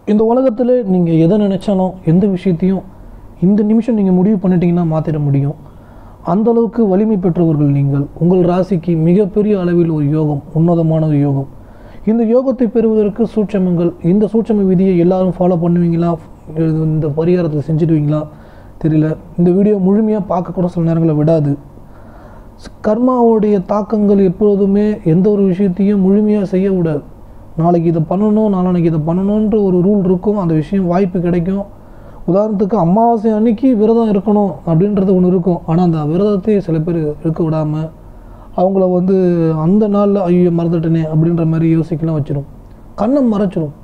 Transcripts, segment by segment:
இந்த உலகத்தில் நீங்கள் எதை நினச்சாலும் எந்த விஷயத்தையும் இந்த நிமிஷம் நீங்கள் முடிவு பண்ணிட்டீங்கன்னா மாற்றிட முடியும் அந்த அளவுக்கு வலிமை பெற்றவர்கள் நீங்கள் உங்கள் ராசிக்கு மிகப்பெரிய அளவில் ஒரு யோகம் உன்னதமான ஒரு யோகம் இந்த யோகத்தை பெறுவதற்கு சூட்சமங்கள் இந்த சூட்சம விதியை எல்லாரும் ஃபாலோ பண்ணுவீங்களா இது இந்த பரிகாரத்தை செஞ்சுடுவீங்களா தெரியல இந்த வீடியோ முழுமையாக பார்க்க கூட சில நேரங்களில் விடாது கர்மாவுடைய தாக்கங்கள் எப்பொழுதுமே எந்த ஒரு விஷயத்தையும் முழுமையாக செய்ய விடாது நாளைக்கு இதை பண்ணணும் நாளானைக்கு இதை பண்ணணுன்ற ஒரு ரூல் இருக்கும் அந்த விஷயம் வாய்ப்பு கிடைக்கும் உதாரணத்துக்கு அமாவாசை அன்னைக்கு விரதம் இருக்கணும் அப்படின்றது ஒன்று இருக்கும் ஆனால் அந்த விரதத்தை சில பேர் இருக்க விடாமல் அவங்கள வந்து அந்த நாளில் ஐயோ மறந்துட்டனே அப்படின்ற மாதிரி யோசிக்கலாம் வச்சிடும் கண்ணை மறைச்சிடும்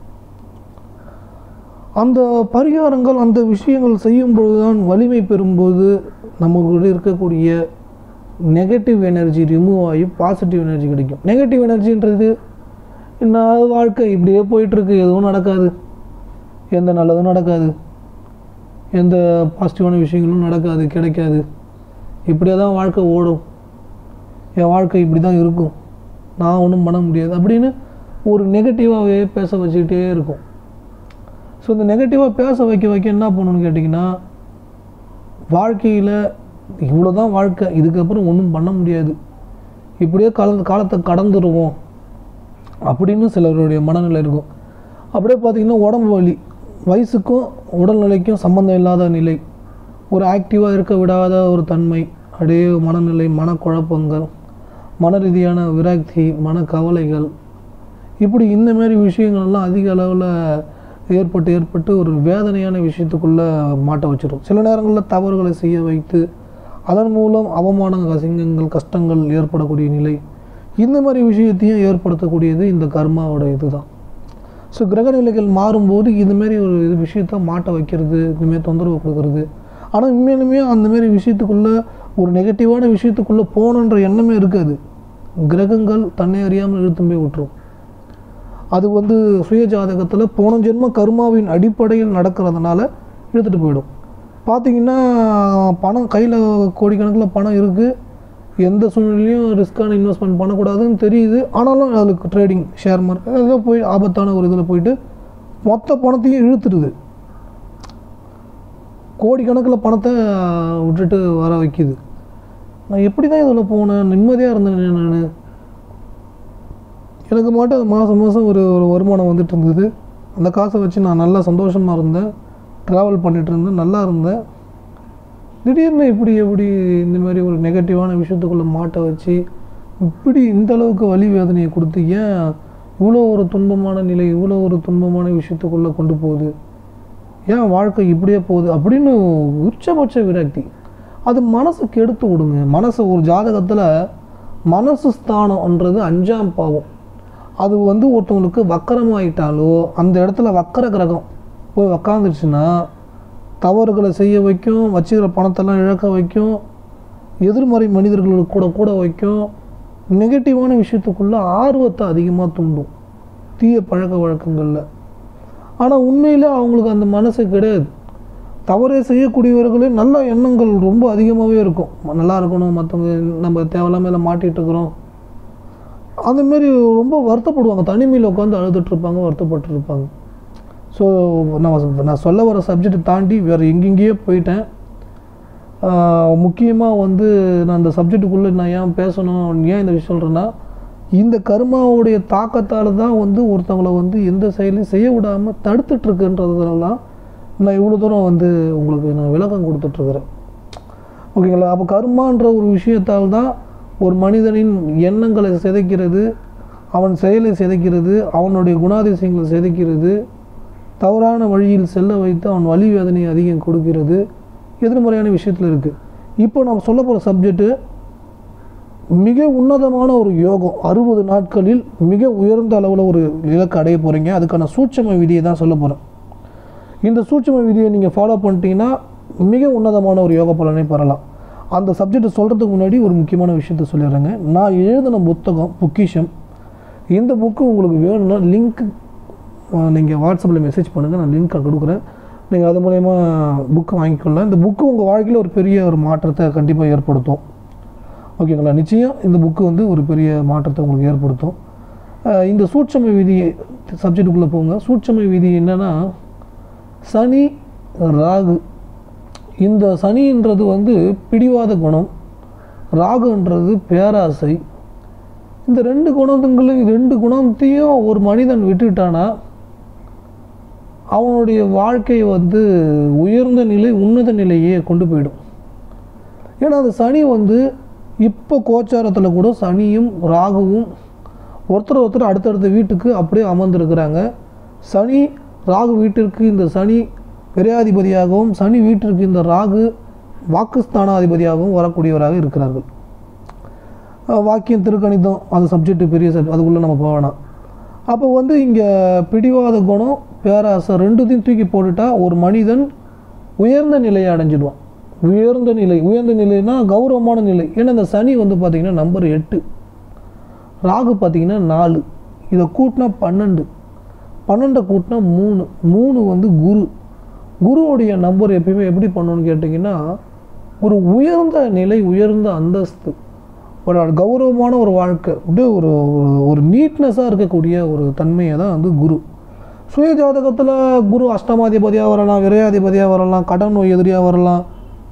அந்த பரிகாரங்கள் அந்த விஷயங்கள் செய்யும்போது தான் வலிமை பெறும்போது நமக்கு இருக்கக்கூடிய நெகட்டிவ் எனர்ஜி ரிமூவ் ஆகி பாசிட்டிவ் எனர்ஜி கிடைக்கும் நெகட்டிவ் எனர்ஜின்றது நான் வாழ்க்கை இப்படியே போயிட்டுருக்கு எதுவும் நடக்காது எந்த நல்லதும் நடக்காது எந்த பாசிட்டிவான விஷயங்களும் நடக்காது கிடைக்காது இப்படியே தான் வாழ்க்கை ஓடும் என் வாழ்க்கை இப்படி தான் இருக்கும் நான் ஒன்றும் பண்ண முடியாது அப்படின்னு ஒரு நெகட்டிவாகவே பேச வச்சுக்கிட்டே இருக்கும் ஸோ இந்த நெகட்டிவாக பேச வைக்க வைக்க என்ன பண்ணணும்னு கேட்டிங்கன்னா வாழ்க்கையில் இவ்வளோ தான் வாழ்க்கை இதுக்கப்புறம் ஒன்றும் பண்ண முடியாது இப்படியே கால காலத்தை கடந்துருவோம் அப்படின்னு சிலருடைய மனநிலை இருக்கும் அப்படியே பார்த்திங்கன்னா உடம்பு வலி வயசுக்கும் உடல்நிலைக்கும் சம்மந்தம் இல்லாத நிலை ஒரு ஆக்டிவாக இருக்க விடாத ஒரு தன்மை அப்படியே மனநிலை மனக்குழப்பங்கள் மன ரீதியான விரக்தி மனக்கவலைகள் இப்படி இந்த மாதிரி விஷயங்கள்லாம் அதிக அளவில் ஏற்பட்டு ஏற்பட்டு ஒரு வேதனையான விஷயத்துக்குள்ளே மாட்ட வச்சிடும் சில நேரங்களில் தவறுகளை செய்ய வைத்து அதன் மூலம் அவமானங்கள் அசிங்கங்கள் கஷ்டங்கள் ஏற்படக்கூடிய நிலை இந்த மாதிரி விஷயத்தையும் ஏற்படுத்தக்கூடியது இந்த கர்மாவோட இதுதான் ஸோ கிரகநிலைகள் மாறும்போது இதுமாரி ஒரு இது விஷயத்த மாட்ட வைக்கிறது இதுமாரி தொந்தரவு கொடுக்கறது ஆனால் உண்மையிலுமே அந்தமாரி விஷயத்துக்குள்ளே ஒரு நெகட்டிவான விஷயத்துக்குள்ளே போகணுன்ற எண்ணமே இருக்காது கிரகங்கள் தன்னை அறியாமல் இழுத்தும் போய் விட்டுரும் அது வந்து சுய ஜாதகத்தில் போன ஜென்ம கர்மாவின் அடிப்படையில் நடக்கிறதுனால இழுத்துட்டு போயிடும் பார்த்தீங்கன்னா பணம் கையில் கோடிக்கணக்கில் பணம் இருக்குது எந்த சூழ்நிலையும் ரிஸ்க்கான இன்வெஸ்ட்மெண்ட் பண்ணக்கூடாதுன்னு தெரியுது ஆனாலும் அதுக்கு ட்ரேடிங் ஷேர் மார்க்கெட் ஏதோ போய் ஆபத்தான ஒரு இதில் போயிட்டு மொத்த பணத்தையும் இழுத்துடுது கோடிக்கணக்கில் பணத்தை விட்டுட்டு வர வைக்குது நான் எப்படி தான் இதில் போனேன் நிம்மதியாக இருந்தேன் நான் எனக்கு மட்டும் மாதம் மாதம் ஒரு ஒரு வருமானம் வந்துட்டு இருந்தது அந்த காசை வச்சு நான் நல்லா சந்தோஷமாக இருந்தேன் ட்ராவல் பண்ணிகிட்டு இருந்தேன் நல்லா இருந்தேன் திடீர்னு இப்படி எப்படி இந்த மாதிரி ஒரு நெகட்டிவான விஷயத்துக்குள்ளே மாட்ட வச்சு இப்படி இந்த அளவுக்கு வலி வேதனையை கொடுத்து ஏன் இவ்வளோ ஒரு துன்பமான நிலை இவ்வளோ ஒரு துன்பமான விஷயத்துக்குள்ளே கொண்டு போகுது ஏன் வாழ்க்கை இப்படியே போகுது அப்படின்னு உச்சபட்ச விரக்தி அது மனசுக்கு எடுத்து விடுங்க மனசு ஒரு ஜாதகத்தில் மனசு ஸ்தானம்ன்றது அஞ்சாம் பாவம் அது வந்து ஒருத்தவங்களுக்கு வக்கரமாயிட்டாலோ அந்த இடத்துல வக்கர கிரகம் போய் உக்காந்துருச்சுன்னா தவறுகளை செய்ய வைக்கும் வச்சுக்கிற பணத்தெல்லாம் இழக்க வைக்கும் எதிர்மறை மனிதர்களுக்கு கூட கூட வைக்கும் நெகட்டிவான விஷயத்துக்குள்ளே ஆர்வத்தை அதிகமாக தூண்டும் தீய பழக்க வழக்கங்களில் ஆனால் உண்மையில் அவங்களுக்கு அந்த மனசு கிடையாது தவறே செய்யக்கூடியவர்களே நல்ல எண்ணங்கள் ரொம்ப அதிகமாகவே இருக்கும் நல்லா இருக்கணும் மற்றவங்க நம்ம தேவையில்லாம இதில் மாட்டிகிட்டு இருக்கிறோம் அந்தமாரி ரொம்ப வருத்தப்படுவாங்க தனிமையில் உட்காந்து அழுதுட்டு இருப்பாங்க வருத்தப்பட்டு இருப்பாங்க ஸோ நான் நான் சொல்ல வர சப்ஜெக்டை தாண்டி வேறு எங்கெங்கேயோ போயிட்டேன் முக்கியமாக வந்து நான் இந்த சப்ஜெக்டுக்குள்ளே நான் ஏன் பேசணும் ஏன் இந்த விஷயம் சொல்கிறேன்னா இந்த கர்மாவுடைய தாக்கத்தால் தான் வந்து ஒருத்தவங்களை வந்து எந்த செயலையும் செய்ய விடாமல் தடுத்துட்ருக்குன்றதுனால தான் நான் இவ்வளோ தூரம் வந்து உங்களுக்கு நான் விளக்கம் கொடுத்துட்ருக்குறேன் ஓகேங்களா அப்போ கர்மான்ற ஒரு விஷயத்தால் தான் ஒரு மனிதனின் எண்ணங்களை சிதைக்கிறது அவன் செயலை சிதைக்கிறது அவனுடைய குணாதிசயங்களை சிதைக்கிறது தவறான வழியில் செல்ல வைத்து அவன் வலி வேதனையை அதிகம் கொடுக்கிறது எதிர்மறையான விஷயத்தில் இருக்குது இப்போ நம்ம சொல்ல போகிற சப்ஜெக்ட்டு மிக உன்னதமான ஒரு யோகம் அறுபது நாட்களில் மிக உயர்ந்த அளவில் ஒரு இலக்கு அடைய போகிறீங்க அதுக்கான சூட்சம விதியை தான் சொல்ல போகிறேன் இந்த சூட்சம விதியை நீங்கள் ஃபாலோ பண்ணிட்டீங்கன்னா மிக உன்னதமான ஒரு யோக பலனை பெறலாம் அந்த சப்ஜெக்டை சொல்கிறதுக்கு முன்னாடி ஒரு முக்கியமான விஷயத்த சொல்லிடுறேங்க நான் எழுதின புத்தகம் பொக்கிஷம் இந்த புக்கு உங்களுக்கு வேணும்னா லிங்க் நீங்கள் வாட்ஸ்அப்பில் மெசேஜ் பண்ணுங்கள் நான் லிங்க்கை கொடுக்குறேன் நீங்கள் அது மூலயமா புக்கு வாங்கிக்கொள்ளலாம் இந்த புக்கு உங்கள் வாழ்க்கையில் ஒரு பெரிய ஒரு மாற்றத்தை கண்டிப்பாக ஏற்படுத்தும் ஓகேங்களா நிச்சயம் இந்த புக்கு வந்து ஒரு பெரிய மாற்றத்தை உங்களுக்கு ஏற்படுத்தும் அஹ் இந்த சூட்சம விதியை சப்ஜெக்டுக்குள்ளே போங்க சூட்சம விதி என்னன்னா சனி ராகு இந்த சனின்றது வந்து பிடிவாத குணம் ராகுன்றது பேராசை இந்த ரெண்டு குணத்துங்களும் ரெண்டு குணத்தையும் ஒரு மனிதன் விட்டுட்டானா அவனுடைய வாழ்க்கை வந்து உயர்ந்த நிலை உன்னத நிலையே கொண்டு போயிடும் ஏன்னா அந்த சனி வந்து இப்போ கோச்சாரத்தில் கூட சனியும் ராகுவும் ஒருத்தர் ஒருத்தர் அடுத்தடுத்த வீட்டுக்கு அப்படியே அமர்ந்திருக்கிறாங்க சனி ராகு வீட்டிற்கு இந்த சனி பெரியாதிபதியாகவும் சனி வீட்டிற்கு இந்த ராகு வாக்குஸ்தானாதிபதியாகவும் வரக்கூடியவராக இருக்கிறார்கள் அஹ் வாக்கியம் திருக்கணிதம் அது சப்ஜெக்ட் பெரிய சப் அதுக்குள்ளே நம்ம போக வேணாம் அப்போ வந்து இங்கே பிடிவாத குணம் பேராசை ரெண்டுத்தையும் தூக்கி போட்டுட்டா ஒரு மனிதன் உயர்ந்த நிலையை அடைஞ்சிடுவான் உயர்ந்த நிலை உயர்ந்த நிலைனா கௌரவமான நிலை ஏன்னா இந்த சனி வந்து பார்த்திங்கன்னா நம்பர் எட்டு ராகு பார்த்திங்கன்னா நாலு இதை கூட்டினா பன்னெண்டு பன்னெண்டை கூட்டினா மூணு மூணு வந்து குரு குருவுடைய நம்பர் எப்பயுமே எப்படி பண்ணணும்னு கேட்டிங்கன்னா ஒரு உயர்ந்த நிலை உயர்ந்த அந்தஸ்து ஒரு கௌரவமான ஒரு வாழ்க்கை அப்படியே ஒரு ஒரு- ஒரு நீட்னஸாக இருக்கக்கூடிய ஒரு தன்மையை தான் வந்து குரு சுய ஜாதகத்தில் குரு அஷ்டமாதிபதியாக வரலாம் விரையாதிபதியாக வரலாம் கடன் நோய் எதிரியாக வரலாம்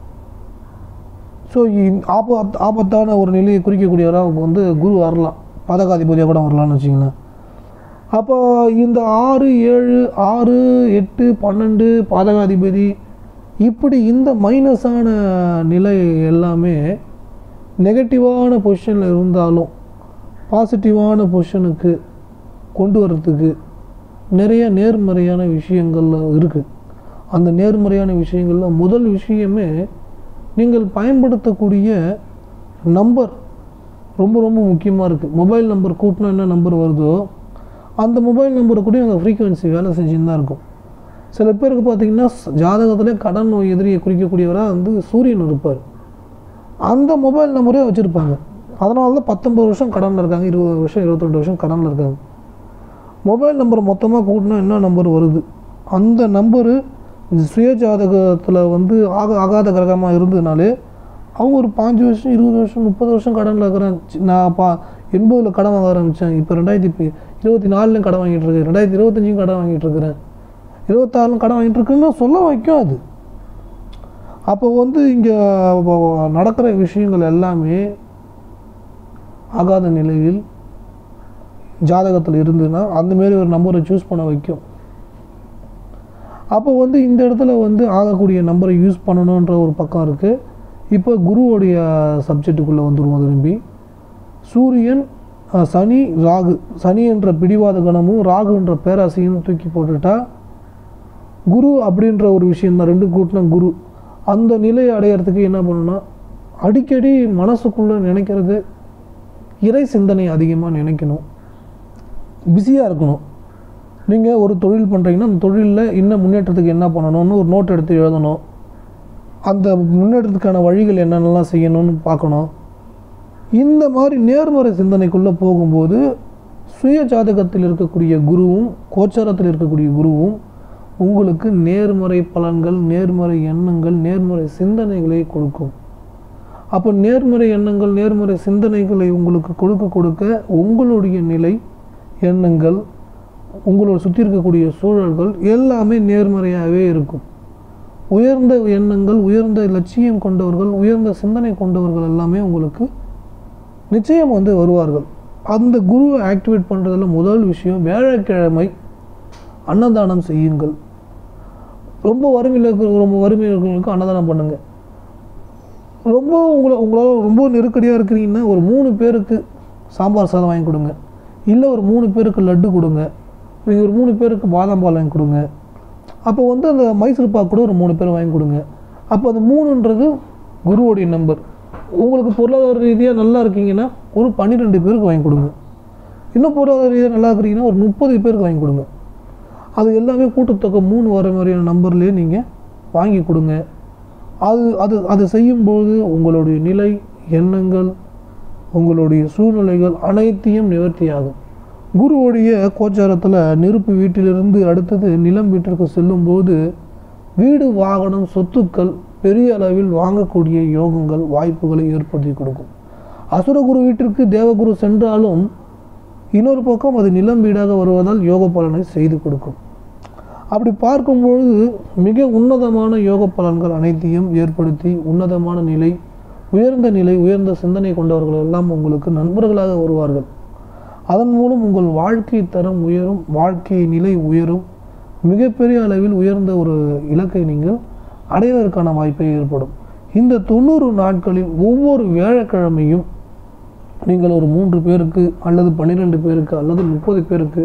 ஸோ ஆபத் ஆபத்தான ஒரு நிலையை குறிக்கக்கூடியவராக வந்து குரு வரலாம் பதகாதிபதியாக கூட வரலாம்னு வச்சிங்களேன் அப்போ இந்த ஆறு ஏழு ஆறு எட்டு பன்னெண்டு பாதகாதிபதி இப்படி இந்த மைனஸான நிலை எல்லாமே நெகட்டிவான பொசிஷனில் இருந்தாலும் பாசிட்டிவான பொசிஷனுக்கு கொண்டு வர்றதுக்கு நிறைய நேர்மறையான விஷயங்கள் இருக்குது அந்த நேர்மறையான விஷயங்களில் முதல் விஷயமே நீங்கள் பயன்படுத்தக்கூடிய நம்பர் ரொம்ப ரொம்ப முக்கியமாக இருக்குது மொபைல் நம்பர் கூட்டினா என்ன நம்பர் வருதோ அந்த மொபைல் நம்பரை கூட அந்த ஃப்ரீக்குவென்சி வேலை செஞ்சுன்னு தான் இருக்கும் சில பேருக்கு பார்த்தீங்கன்னா ஜாதகத்திலே கடன் நோய் எதிரியை குறிக்கக்கூடியவராக வந்து சூரியன் இருப்பார் அந்த மொபைல் நம்பரே வச்சுருப்பாங்க அதனால தான் பத்தொம்பது வருஷம் கடனில் இருக்காங்க இருபது வருஷம் இருபத்தெட்டு வருஷம் கடனில் இருக்காங்க மொபைல் நம்பர் மொத்தமாக கூட்டினா என்ன நம்பர் வருது அந்த நம்பரு இந்த சுய ஜாதகத்தில் வந்து ஆக ஆகாத கிரகமாக இருந்ததுனாலே அவங்க ஒரு பாஞ்சு வருஷம் இருபது வருஷம் முப்பது வருஷம் கடனில் இருக்கிறேன் சி- நான் பா எண்பதில் கடன் வாங்க ஆரம்பித்தேன் இப்போ ரெண்டாயிரத்தி இப்போ இருபத்தி நாலுலையும் கடன் வாங்கிட்டு இருக்கேன் ரெண்டாயிரத்தி இருபத்தஞ்சும் கடன் வாங்கிட்டு இருக்கிறேன் இருபத்தாறுலும் கடன் வாங்கிட்டு இருக்குன்னு சொல்ல வைக்கும் அது அப்போ வந்து இங்கே நடக்கிற விஷயங்கள் எல்லாமே ஆகாத நிலையில் ஜாதகத்தில் இருந்ததுன்னா அந்த மாரி ஒரு நம்பரை சூஸ் பண்ண வைக்கும் அப்போ வந்து இந்த இடத்துல வந்து ஆகக்கூடிய நம்பரை யூஸ் பண்ணணுன்ற ஒரு பக்கம் இருக்குது இப்போ குருவோடைய சப்ஜெக்ட்டுக்குள்ளே வந்துருவோம் திரும்பி சூரியன் அஹ், சனி ராகு சனி என்ற பிடிவாத கணமும் ராகு என்ற பேராசையும் தூக்கி போட்டுட்டா குரு அப்படின்ற ஒரு விஷயம் தான் ரெண்டு கூட்டின குரு அந்த நிலையை அடையிறதுக்கு என்ன பண்ணணும்னா அடிக்கடி மனசுக்குள்ளே நினைக்கிறது இறை சிந்தனை அதிகமாக நினைக்கணும் பிஸியாக இருக்கணும் நீங்கள் ஒரு தொழில் பண்ணுறீங்கன்னா அந்த தொழிலில் இன்னும் முன்னேற்றத்துக்கு என்ன பண்ணணும்னு ஒரு நோட் எடுத்து எழுதணும் அந்த முன்னேற்றத்துக்கான வழிகள் என்னென்னலாம் செய்யணும்னு பார்க்கணும் இந்த மாதிரி நேர்மறை சிந்தனைக்குள்ளே போகும்போது சுய ஜாதகத்தில் இருக்கக்கூடிய குருவும் கோச்சாரத்தில் இருக்கக்கூடிய குருவும் உங்களுக்கு நேர்மறை பலன்கள் நேர்மறை எண்ணங்கள் நேர்மறை சிந்தனைகளை கொடுக்கும் அப்போ நேர்மறை எண்ணங்கள் நேர்மறை சிந்தனைகளை உங்களுக்கு கொடுக்க கொடுக்க உங்களுடைய நிலை எண்ணங்கள் உங்களோட சுற்றி இருக்கக்கூடிய சூழல்கள் எல்லாமே நேர்மறையாகவே இருக்கும் உயர்ந்த எண்ணங்கள் உயர்ந்த லட்சியம் கொண்டவர்கள் உயர்ந்த சிந்தனை கொண்டவர்கள் எல்லாமே உங்களுக்கு நிச்சயம் வந்து வருவார்கள் அந்த குருவை ஆக்டிவேட் பண்ணுறதுல முதல் விஷயம் வியாழக்கிழமை அன்னதானம் செய்யுங்கள் ரொம்ப வறுமையில் இருக்கிற ரொம்ப வறுமையில் இருக்கிறவங்களுக்கு அன்னதானம் பண்ணுங்கள் ரொம்ப உங்களை உங்களால் ரொம்ப நெருக்கடியாக இருக்கிறீங்கன்னா ஒரு மூணு பேருக்கு சாம்பார் சாதம் வாங்கி கொடுங்க இல்லை ஒரு மூணு பேருக்கு லட்டு கொடுங்க நீங்கள் ஒரு மூணு பேருக்கு பாதாம் பால் வாங்கி கொடுங்க அப்போ வந்து அந்த மைசூர் பாக் கூட ஒரு மூணு பேர் வாங்கி கொடுங்க அப்போ அந்த மூணுன்றது குருவோடைய நம்பர் உங்களுக்கு பொருளாதார ரீதியாக நல்லா இருக்கீங்கன்னா ஒரு பன்னிரெண்டு பேருக்கு வாங்கி கொடுங்க இன்னும் பொருளாதார ரீதியாக நல்லா இருக்கிறீங்கன்னா ஒரு முப்பது பேருக்கு வாங்கி கொடுங்க அது எல்லாமே கூட்டுத்தொகை மூணு வர மாதிரியான நம்பர்லேயே நீங்கள் வாங்கி கொடுங்க அது அது அது செய்யும்போது உங்களுடைய நிலை எண்ணங்கள் உங்களுடைய சூழ்நிலைகள் அனைத்தையும் நிவர்த்தியாகும் குருவுடைய கோச்சாரத்தில் நெருப்பு வீட்டிலிருந்து அடுத்தது நிலம் வீட்டிற்கு செல்லும்போது வீடு வாகனம் சொத்துக்கள் பெரிய அளவில் வாங்கக்கூடிய யோகங்கள் வாய்ப்புகளை ஏற்படுத்தி கொடுக்கும் அசுரகுரு வீட்டிற்கு தேவகுரு சென்றாலும் இன்னொரு பக்கம் அது நிலம் வீடாக வருவதால் யோக பலனை செய்து கொடுக்கும் அப்படி பார்க்கும்பொழுது மிக உன்னதமான யோக பலன்கள் அனைத்தையும் ஏற்படுத்தி உன்னதமான நிலை உயர்ந்த நிலை உயர்ந்த சிந்தனை கொண்டவர்கள் எல்லாம் உங்களுக்கு நண்பர்களாக வருவார்கள் அதன் மூலம் உங்கள் வாழ்க்கை தரம் உயரும் வாழ்க்கை நிலை உயரும் மிகப்பெரிய அளவில் உயர்ந்த ஒரு இலக்கை நீங்கள் அடைவதற்கான வாய்ப்பை ஏற்படும் இந்த தொண்ணூறு நாட்களில் ஒவ்வொரு வியாழக்கிழமையும் நீங்கள் ஒரு மூன்று பேருக்கு அல்லது பன்னிரெண்டு பேருக்கு அல்லது முப்பது பேருக்கு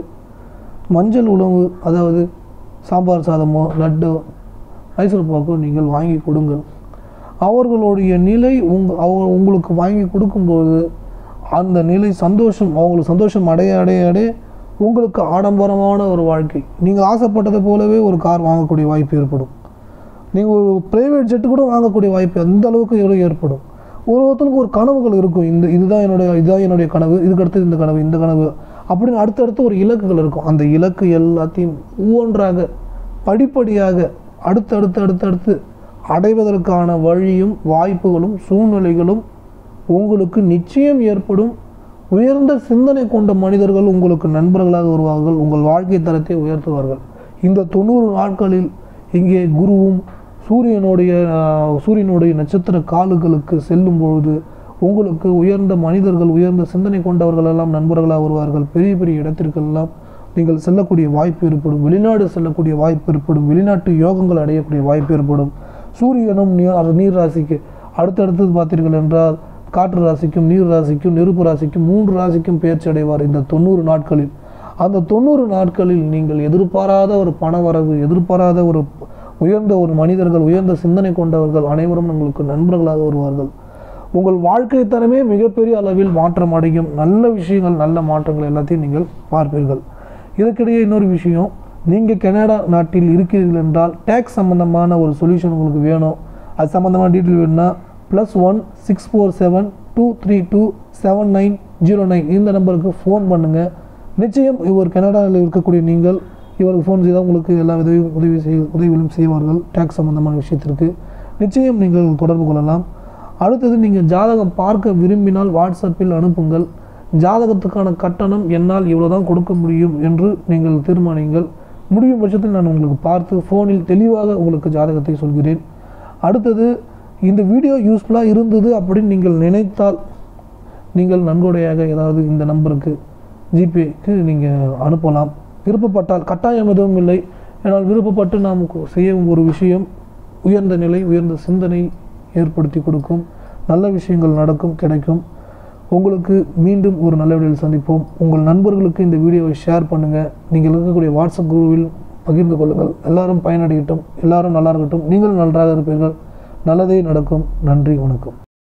மஞ்சள் உணவு அதாவது சாம்பார் சாதமோ லட்டோ மைசூர் பாக்கோ நீங்கள் வாங்கி கொடுங்கள் அவர்களுடைய நிலை உங்க அவங்க உங்களுக்கு வாங்கி கொடுக்கும்போது அந்த நிலை சந்தோஷம் அவங்களுக்கு சந்தோஷம் அடைய அடைய அடைய உங்களுக்கு ஆடம்பரமான ஒரு வாழ்க்கை நீங்கள் ஆசைப்பட்டதை போலவே ஒரு கார் வாங்கக்கூடிய வாய்ப்பு ஏற்படும் நீங்கள் ஒரு ப்ரைவேட் ஜெட்டு கூட வாங்கக்கூடிய வாய்ப்பு அந்த அளவுக்கு எவ்வளோ ஏற்படும் ஒரு ஒருத்தனுக்கு ஒரு கனவுகள் இருக்கும் இந்த இதுதான் என்னுடைய இதுதான் என்னுடைய கனவு இதுக்கு அடுத்து இந்த கனவு இந்த கனவு அப்படின்னு அடுத்தடுத்து ஒரு இலக்குகள் இருக்கும் அந்த இலக்கு எல்லாத்தையும் ஒவ்வொன்றாக படிப்படியாக அடுத்தடுத்து அடுத்தடுத்து அடைவதற்கான வழியும் வாய்ப்புகளும் சூழ்நிலைகளும் உங்களுக்கு நிச்சயம் ஏற்படும் உயர்ந்த சிந்தனை கொண்ட மனிதர்கள் உங்களுக்கு நண்பர்களாக வருவார்கள் உங்கள் வாழ்க்கை தரத்தை உயர்த்துவார்கள் இந்த தொண்ணூறு நாட்களில் இங்கே குருவும் சூரியனுடைய ஆஹ், சூரியனுடைய நட்சத்திர காலுகளுக்கு செல்லும் பொழுது உங்களுக்கு உயர்ந்த மனிதர்கள் உயர்ந்த சிந்தனை கொண்டவர்கள் எல்லாம் நண்பர்களாக வருவார்கள் பெரிய பெரிய இடத்திற்கெல்லாம் நீங்கள் செல்லக்கூடிய வாய்ப்பு ஏற்படும் வெளிநாடு செல்லக்கூடிய வாய்ப்பு ஏற்படும் வெளிநாட்டு யோகங்கள் அடையக்கூடிய வாய்ப்பு ஏற்படும் சூரியனும் நீர் நீர் ராசிக்கு அடுத்தடுத்தது பார்த்தீர்கள் என்றால் காற்று ராசிக்கும் நீர் ராசிக்கும் நெருப்பு ராசிக்கும் மூன்று ராசிக்கும் பெயர்ச்சி அடைவார் இந்த தொண்ணூறு நாட்களில் அந்த தொண்ணூறு நாட்களில் நீங்கள் எதிர்பாராத ஒரு பணவரவு எதிர்பாராத ஒரு உயர்ந்த ஒரு மனிதர்கள் உயர்ந்த சிந்தனை கொண்டவர்கள் அனைவரும் உங்களுக்கு நண்பர்களாக வருவார்கள் உங்கள் வாழ்க்கை தரமே மிகப்பெரிய அளவில் மாற்றம் அடையும் நல்ல விஷயங்கள் நல்ல மாற்றங்கள் எல்லாத்தையும் நீங்கள் பார்ப்பீர்கள் இதற்கிடையே இன்னொரு விஷயம் நீங்கள் கனடா நாட்டில் இருக்கிறீர்கள் என்றால் டேக்ஸ் சம்பந்தமான ஒரு சொல்யூஷன் உங்களுக்கு வேணும் அது சம்மந்தமான டீட்டெயில் வேணும்னா plus one six four seven two three two seven nine zero nine இந்த நம்பருக்கு ஃபோன் பண்ணுங்கள் நிச்சயம் இவர் கனடாவில் இருக்கக்கூடிய நீங்கள் இவருக்கு ஃபோன் செய்தால் உங்களுக்கு எல்லா உதவி உதவி செய் உதவிகளும் செய்வார்கள் டேக்ஸ் சம்பந்தமான விஷயத்திற்கு நிச்சயம் நீங்கள் தொடர்பு கொள்ளலாம் அடுத்தது நீங்கள் ஜாதகம் பார்க்க விரும்பினால் வாட்ஸ்அப்பில் அனுப்புங்கள் ஜாதகத்துக்கான கட்டணம் என்னால் இவ்வளோ தான் கொடுக்க முடியும் என்று நீங்கள் தீர்மானிங்கள் முடியும் பட்சத்தில் நான் உங்களுக்கு பார்த்து ஃபோனில் தெளிவாக உங்களுக்கு ஜாதகத்தை சொல்கிறேன் அடுத்தது இந்த வீடியோ யூஸ்ஃபுல்லாக இருந்தது அப்படின்னு நீங்கள் நினைத்தால் நீங்கள் நன்கொடையாக ஏதாவது இந்த நம்பருக்கு ஜிபேக்கு நீங்கள் அனுப்பலாம் விருப்பப்பட்டால் கட்டாயம் எதுவும் இல்லை ஆனால் விருப்பப்பட்டு நாம் கு- செய்யும் ஒரு விஷயம் உயர்ந்த நிலை உயர்ந்த சிந்தனை ஏற்படுத்தி கொடுக்கும் நல்ல விஷயங்கள் நடக்கும் கிடைக்கும் உங்களுக்கு மீண்டும் ஒரு நல்ல வீடியோவில் சந்திப்போம் உங்கள் நண்பர்களுக்கு இந்த வீடியோவை ஷேர் பண்ணுங்கள் நீங்கள் இருக்கக்கூடிய வாட்ஸ்அப் குரூப்பில் பகிர்ந்து கொள்ளுங்கள் எல்லாரும் பயனடையட்டும் எல்லாரும் நல்லா இருக்கட்டும் நீங்களும் நன்றாக இருப்பீர்கள் நல்லதே நடக்கும் நன்றி வணக்கம்